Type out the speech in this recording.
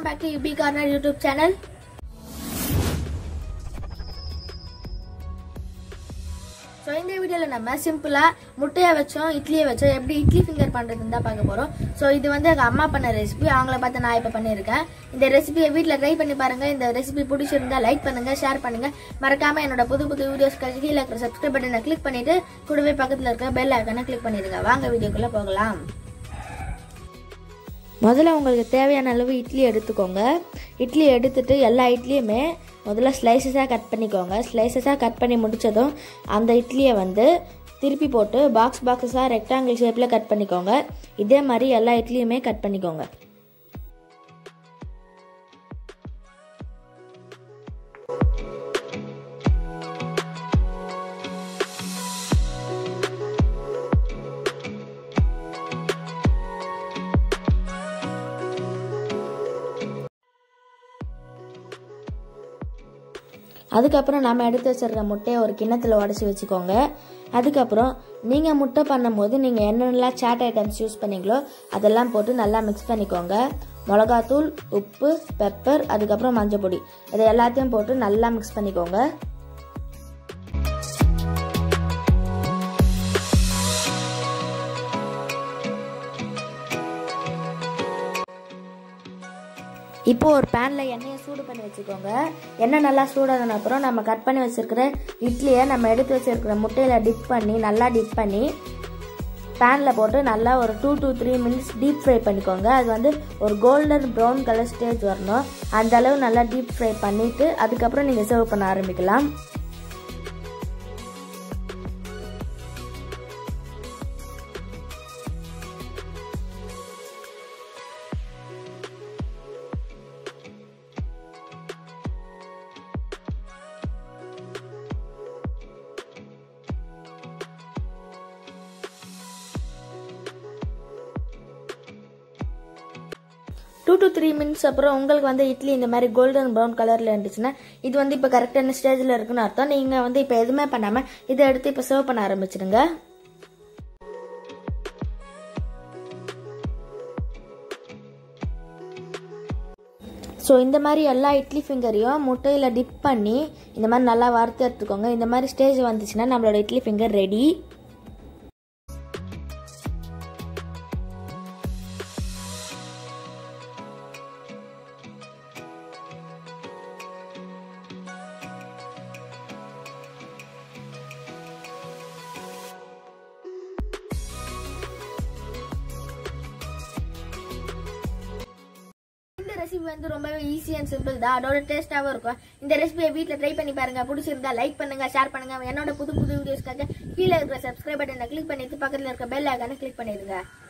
welcome back to UB corner YouTube channel so இந்த வீடியோவில் நம்ம சிம்பிளாக முட்டையை வச்சோம் இட்லியை வச்சோம் எப்படி இட்லி ஃபிங்கர் பண்ணுறதுன்னு தான் பார்க்க போகிறோம் ஸோ இது வந்து எங்கள் அம்மா பண்ண ரெசிபி அவங்கள பார்த்து நான் இப்போ பண்ணியிருக்கேன் இந்த ரெசிபியை வீட்டில் ட்ரை பண்ணி பாருங்கள் இந்த ரெசிபி பிடிச்சிருந்தா லைக் பண்ணுங்கள் ஷேர் பண்ணுங்கள் மறக்காமல் என்னோட புது புது வீடியோஸ்க்கு கீழே இருக்கிற சப்ஸ்கிரைப் பட்டனை கிளிக் பண்ணிவிட்டு கூடவே பக்கத்தில் இருக்கிற பெல் ஐக்கனை கிளிக் பண்ணிடுங்க வாங்க வீடியோக்குள்ளே போகலாம் முதல்ல உங்களுக்கு தேவையான அளவு இட்லி எடுத்துக்கோங்க இட்லி எடுத்துட்டு எல்லா இட்லியுமே முதல்ல ஸ்லைசஸாக கட் பண்ணிக்கோங்க ஸ்லைசஸாக கட் பண்ணி முடித்ததும் அந்த இட்லியை வந்து திருப்பி போட்டு பாக்ஸ் பாக்ஸஸாக ரெக்டாங்கிள் ஷேப்பில் கட் பண்ணிக்கோங்க இதே மாதிரி எல்லா இட்லியுமே கட் பண்ணிக்கோங்க அதுக்கப்புறம் நம்ம எடுத்து வச்சிருக்க முட்டையை ஒரு கிண்ணத்தில் உடச்சி வச்சுக்கோங்க அதுக்கப்புறம் நீங்கள் முட்டை பண்ணும்போது நீங்கள் என்னென்னலாம் சாட் ஐட்டம்ஸ் யூஸ் பண்ணீங்களோ அதெல்லாம் போட்டு நல்லா மிக்ஸ் பண்ணிக்கோங்க மிளகாத்தூள் உப்பு பெப்பர் அதுக்கப்புறம் மஞ்சள் பொடி இதை எல்லாத்தையும் போட்டு நல்லா மிக்ஸ் பண்ணிக்கோங்க இப்போ ஒரு பேனில் எண்ணெயை சூடு பண்ணி வச்சுக்கோங்க எண்ணெய் நல்லா சூடான அப்புறம் நம்ம கட் பண்ணி வச்சுருக்கிற இட்லியை நம்ம எடுத்து வச்சுருக்கிற முட்டையில் டிப் பண்ணி நல்லா டிப் பண்ணி பேனில் போட்டு நல்லா ஒரு two to three minutes deep fry பண்ணிக்கோங்க அது வந்து ஒரு கோல்டன் ப்ரௌன் கலர் ஸ்டேஜ் வரணும் அந்த அளவு நல்லா டீப் ஃப்ரை பண்ணிவிட்டு அதுக்கப்புறம் நீங்கள் சர்வ் பண்ண ஆரம்பிக்கலாம் டூ டு த்ரீ மினிட்ஸ் அப்புறம் உங்களுக்கு வந்து இட்லி இந்த மாதிரி கோல்டன் ப்ரௌன் கலரில் இருந்துச்சுன்னா இது வந்து இப்போ கரெக்டான ஸ்டேஜில் இருக்குன்னு அர்த்தம் நீங்கள் வந்து இப்போ எதுவுமே பண்ணாமல் இதை எடுத்து இப்போ சர்வ் பண்ண ஆரம்பிச்சிடுங்க ஸோ இந்த மாதிரி எல்லா இட்லி ஃபிங்கரையும் முட்டையில் டிப் பண்ணி இந்த மாதிரி நல்லா வறுத்து எடுத்துக்கோங்க இந்த மாதிரி ஸ்டேஜ் வந்துச்சுன்னா நம்மளோட இட்லி ஃபிங்கர் ரெடி இந்த ரெசிபி வந்து ரொம்பவே ஈஸி அண்ட் சிம்பிள் தான் அதோட டேஸ்டாகவும் இருக்கும் இந்த ரெசிபியை வீட்டில் ட்ரை பண்ணி பாருங்க பிடிச்சிருந்தா லைக் பண்ணுங்க ஷேர் பண்ணுங்க என்னோட புது புது வீடியோஸ்க்காக கீழே இருக்கிற சப்ஸ்கிரைப் பட்டனை கிளிக் பண்ணிட்டு பக்கத்தில் இருக்க பெல் ஐக்கானை கிளிக் பண்ணிடுங்க